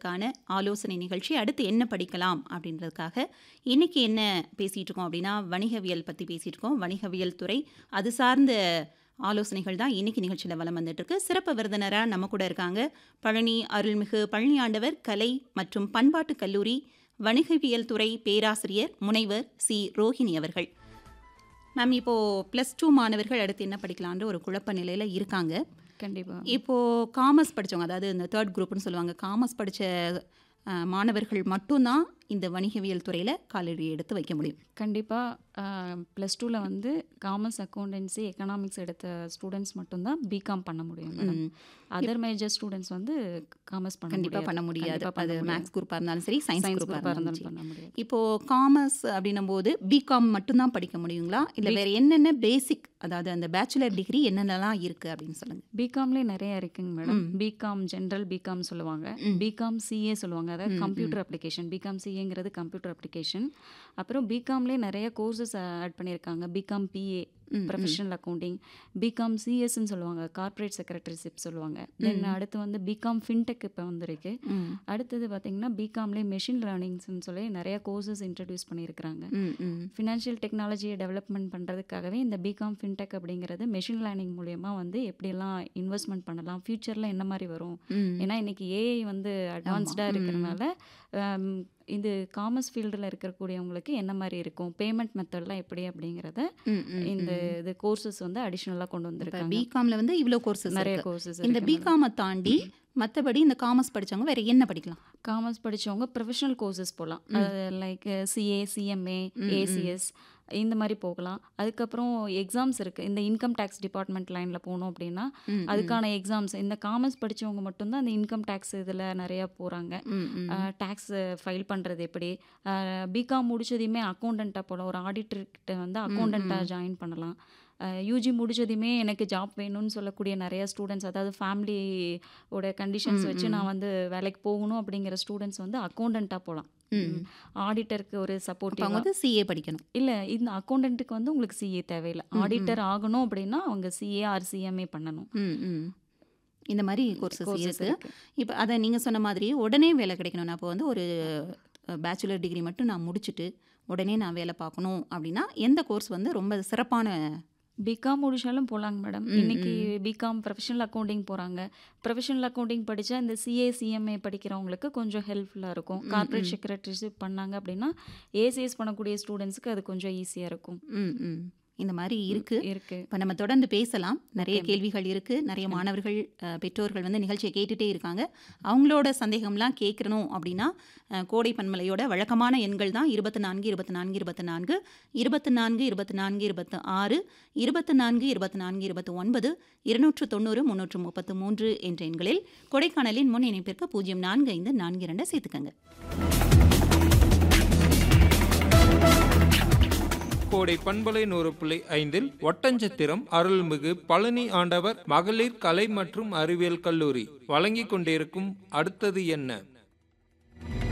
மாணவர்களுக்கான ஆலோசனை நிகழ்ச்சி அடுத்து என்ன படிக்கலாம் அப்படின்றதுக்காக இன்னைக்கு என்ன பேசிகிட்டு இருக்கோம் அப்படின்னா வணிகவியல் பற்றி பேசிகிட்டு இருக்கோம் வணிகவியல் துறை அது சார்ந்த ஆலோசனைகள் தான் இன்னைக்கு நிகழ்ச்சியில் வலம் வந்துட்டு இருக்கு சிறப்பு விருந்தினராக நம்ம கூட இருக்காங்க பழனி அருள்மிகு பழனி ஆண்டவர் கலை மற்றும் பண்பாட்டு கல்லூரி வணிகவியல் துறை பேராசிரியர் முனைவர் சி ரோஹிணி அவர்கள் மேம் இப்போது ப்ளஸ் டூ மாணவர்கள் அடுத்து என்ன படிக்கலான்ற ஒரு குழப்ப நிலையில் இருக்காங்க கண்டிப்பா இப்போது காமர்ஸ் படித்தவங்க அதாவது இந்த தேர்ட் குரூப்னு சொல்லுவாங்க காமர்ஸ் படித்த மாணவர்கள் மட்டும்தான் இந்த வணிகவியல் துறையில் காலடி எடுத்து வைக்க முடியும் கண்டிப்பாக ப்ளஸ் டூவில் வந்து காமர்ஸ் அக்கௌண்டன்சி எக்கனாமிக்ஸ் எடுத்த ஸ்டூடெண்ட்ஸ் மட்டும்தான் பிகாம் பண்ண முடியும் மேடம் அதர் மேஜர் ஸ்டூடெண்ட்ஸ் வந்து காமர்ஸ் பண்ண கண்டிப்பாக பண்ண முடியாது அது மேக்ஸ் குரூப்பாக இருந்தாலும் சரி சயின்ஸ் சயின்ஸ் குரூப்பாக குரூப்பாக இருந்தாலும் இருந்தாலும் சரி பண்ண முடியாது இப்போது காமர்ஸ் அப்படின்னும் போது பிகாம் மட்டும்தான் படிக்க முடியுங்களா இல்லை வேறு என்னென்ன பேசிக் அதாவது அந்த பேச்சுலர் டிகிரி என்னென்னலாம் இருக்குது அப்படின்னு சொல்லுங்கள் பிகாம்லேயே நிறைய இருக்குங்க மேடம் பிகாம் ஜென்ரல் பிகாம் சொல்லுவாங்க பிகாம் சிஏ சொல்லுவாங்க அதாவது கம்ப்யூட்டர் அப்ளிகேஷன் பிகாம் சிஏங்கிறது கம்ப்யூட்டர் அப்ளிகேஷன் அப்புறம் பிகாம்லேயே நிறைய கோர்சஸ் ஆட் பண்ணியிருக்காங்க BCom PA professional accounting BCom சிஎஸ்ன்னு சொல்லுவாங்க கார்ப்பரேட் செக்ரட்டரிஷிப் சொல்லுவாங்க தென் அடுத்து வந்து பிகாம் ஃபின்டெக் இப்போ வந்திருக்கு அடுத்தது பார்த்தீங்கன்னா பிகாம்லேயே மெஷின் லேர்னிங்ஸ்னு சொல்லி நிறைய கோர்சஸ் இன்ட்ரடியூஸ் பண்ணியிருக்கிறாங்க ம் ம் ஃபினான்ஷியல் டெக்னாலஜியை டெவலப்மெண்ட் பண்ணுறதுக்காகவே இந்த பிகாம் ஃபின்டெக் அப்படிங்கிறது மெஷின் லேர்னிங் மூலயமா வந்து எப்படியெல்லாம் இன்வெஸ்ட்மெண்ட் பண்ணலாம் ஃப்யூச்சரில் என்ன மாதிரி வரும் ஏன்னா இன்னைக்கு ஏஐ வந்து அட்வான்ஸ்டாக இருக்கிறனால ஹம், இது காமர்ஸ் ஃபீல்டில் இருக்கக்கூடியவங்களுக்கு என்ன மாதிரி இருக்கும் பேமெண்ட் மெத்தட்லாம் எப்படி அப்படிங்கிறத ம், ம், இந்த இது கோர்சஸ் வந்து அடிஷ்னலாக கொண்டு இப்போ வந்திருக்காங்க பிகாமில் வந்து இவ்வளோ கோர்சஸ் நிறைய கோர்சஸ் இந்த பிகாமை தாண்டி மற்றபடி இந்த காமர்ஸ் படிச்சவங்க வேற என்ன படிக்கலாம் காமர்ஸ் படிச்சவங்க ப்ரொஃபஷனல் கோர்சஸ் போகலாம் லைக் சிஏ சிஎம்ஏ ஏசிஎஸ் இந்த மாதிரி போகலாம் அதுக்கப்புறம் எக்ஸாம்ஸ் இருக்குது இந்த இன்கம் டேக்ஸ் டிபார்ட்மெண்ட் லைனில் போகணும் அப்படின்னா அதுக்கான எக்ஸாம்ஸ் இந்த காமர்ஸ் படிச்சவங்க மட்டும்தான் இந்த இன்கம் டேக்ஸ் இதில் நிறையா போகிறாங்க ம் ம் டேக்ஸ் ஃபைல் பண்ணுறது எப்படி பிகாம் முடிச்சதையுமே அக்கௌண்டண்ட்டாக போகலாம் ஒரு ஆடிட்டர்கிட்ட வந்து அக்கௌண்டண்ட்டாக ஜாயின் பண்ணலாம் யூஜி முடிச்சதையுமே எனக்கு ஜாப் வேணும்னு சொல்லக்கூடிய நிறைய ஸ்டூடெண்ட்ஸ் அதாவது ஃபேமிலியோட கண்டிஷன்ஸ் வச்சு நான் வந்து வேலைக்கு போகணும் அப்படிங்கிற ஸ்டூடெண்ட்ஸ் வந்து அக்கௌண்டண்ட்டாக போகலாம் ஆடிட்டருக்கு ஒரு இப்போ சப்போர்ட்டிவ் அவங்க வந்து சிஏ படிக்கணும் இல்லை இந்த அக்கௌண்டண்ட்டுக்கு வந்து உங்களுக்கு சிஏ தேவையில்லை ஆடிட்டர் ஆகணும் அப்படின்னா அவங்க சிஏ ஆர் சிஎம்ஏ பண்ணணும் ம் ம் இந்த மாதிரி கோர்சஸ் Courses இருக்கு இருக்கு. இப்போ அதை நீங்கள் சொன்ன மாதிரி உடனே வேலை கிடைக்கணும் அப்போ வந்து ஒரு பேச்சுலர் டிகிரி மட்டும் நான் முடிச்சுட்டு உடனே நான் வேலை பார்க்கணும் அப்படின்னா எந்த கோர்ஸ் வந்து ரொம்ப சிறப்பான பிகாம் முடிச்சாலும் போகலாங்க மேடம் இன்னைக்கு பிகாம் ப்ரொஃபஷனல் அக்கௌண்டிங் போகிறாங்க ப்ரொஃபஷனல் அக்கௌண்டிங் படித்தா இந்த சிஏ சிஎம்ஏ படிக்கிறவங்களுக்கு கொஞ்சம் ஹெல்ப்ஃபுல்லாக இருக்கும் கார்ப்பரேட் செக்ரட்டரிஷிப் பண்ணாங்க அப்படின்னா ஏசிஎஸ் பண்ணக்கூடிய ஸ்டூடெண்ட்ஸ்க்கு அது கொஞ்சம் ஈஸியாக இருக்கும் ம் ம் இந்த மாதிரி இருக்கு இருக்கு இப்போ நம்ம தொடர்ந்து பேசலாம் நிறைய கேள்விகள் இருக்கு நிறைய மாணவர்கள் அஹ், பெற்றோர்கள் வந்து நிகழ்ச்சியை கேட்டுட்டே இருக்காங்க அவங்களோட சந்தேகம்லாம் கேட்கணும் அப்படின்னா அஹ், கோடை பன்மலையோட வழக்கமான எண்கள் தான் இருபத்தி நான்கு இருபத்தி நான்கு இருபத்தி நான்கு இருபத்தி நான்கு இருபத்தி நான்கு இருபத்தி ஆறு இருபத்தி நான்கு இருபத்தி நான்கு இருபத்தி ஒன்பது இருநூற்று தொண்ணூறு முன்னூற்று முப்பத்து மூன்று என்ற எண்களில் கொடைக்கானலின் முன் இணைப்பிற்கு பூஜ்ஜியம் நான்கு ஐந்து நான்கு இரண்டு சேர்த்துக்கங்க கோடை பண்பலை நூறு புள்ளி ஐந்தில் ஒட்டஞ்சத்திரம் அருள்மிகு பழனி ஆண்டவர் மகளிர் கலை மற்றும் அறிவியல் கல்லூரி வழங்கிக் கொண்டிருக்கும் அடுத்தது என்ன